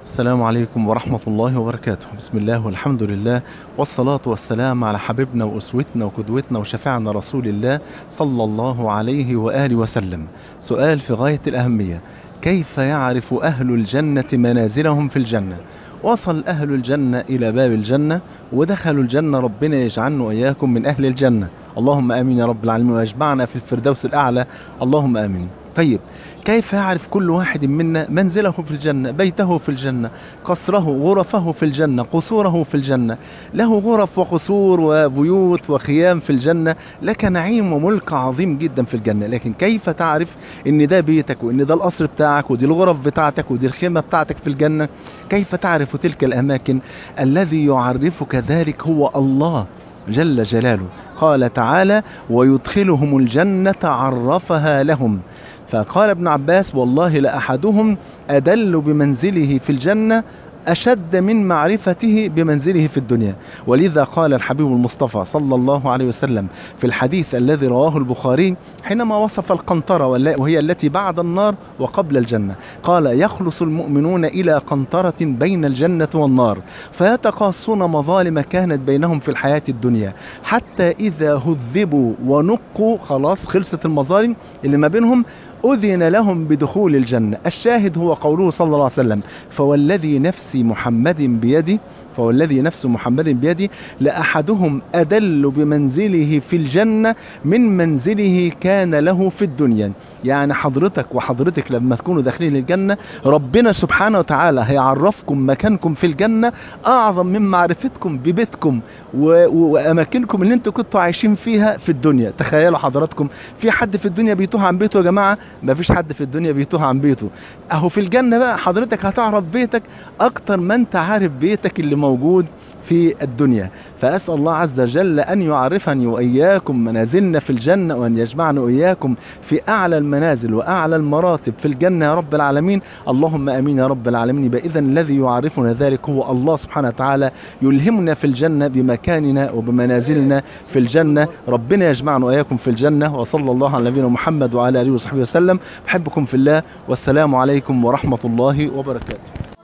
السلام عليكم ورحمة الله وبركاته بسم الله والحمد لله والصلاة والسلام على حبيبنا وأسوتنا وقدوتنا وشفاعنا رسول الله صلى الله عليه وآله وسلم سؤال في غاية الأهمية كيف يعرف أهل الجنة منازلهم في الجنة وصل أهل الجنة إلى باب الجنة ودخلوا الجنة ربنا يجعلنا وإياكم من أهل الجنة اللهم آمين يا رب العالمين ويجمعنا في الفردوس الأعلى اللهم آمين طيب كيف يعرف كل واحد منا منزله في الجنة بيته في الجنة قصره غرفه في الجنة قصوره في الجنة له غرف وقصور وبيوت وخيام في الجنة لك نعيم وملك عظيم جدا في الجنة لكن كيف تعرف ان ده بيتك وان ده القصر بتاعك ودي الغرف بتاعتك ودي الخيمة بتاعتك في الجنة كيف تعرف تلك الأماكن الذي يعرفك ذلك هو الله جل جلاله قال تعالى ويدخلهم الجنة عرفها لهم فقال ابن عباس والله لأحدهم أدل بمنزله في الجنة أشد من معرفته بمنزله في الدنيا ولذا قال الحبيب المصطفى صلى الله عليه وسلم في الحديث الذي رواه البخاري حينما وصف القنطرة وهي التي بعد النار وقبل الجنة قال يخلص المؤمنون إلى قنطرة بين الجنة والنار فيتقاصون مظالم كانت بينهم في الحياة الدنيا حتى إذا هذبوا ونقوا خلاص خلصت المظالم اللي ما بينهم أذن لهم بدخول الجنة الشاهد هو قوله صلى الله عليه وسلم فوالذي نفس محمد بيده فوالذي نفس محمد بيده لأحدهم أدل بمنزله في الجنة من منزله كان له في الدنيا يعني حضرتك وحضرتك لما تكونوا داخلين الجنة ربنا سبحانه وتعالى هيعرفكم مكانكم في الجنة أعظم من معرفتكم ببيتكم وأماكنكم اللي انتوا كنتوا عايشين فيها في الدنيا تخيلوا حضراتكم في حد في الدنيا بيتوه عن بيته يا جماعة ما فيش حد في الدنيا بيتوه عن بيته اهو في الجنة بقى حضرتك هتعرف بيتك اكتر ما انت عارف بيتك اللي موجود في الدنيا فأسأل الله عز وجل أن يعرفني وإياكم منازلنا في الجنة وأن يجمعنا وإياكم في أعلى المنازل وأعلى المراتب في الجنة يا رب العالمين اللهم أمين يا رب العالمين بإذن الذي يعرفنا ذلك هو الله سبحانه وتعالى يلهمنا في الجنة بمكاننا وبمنازلنا في الجنة ربنا يجمعنا وإياكم في الجنة وصلى الله على نبينا محمد وعلى آله وصحبه وسلم بحبكم في الله والسلام عليكم ورحمة الله وبركاته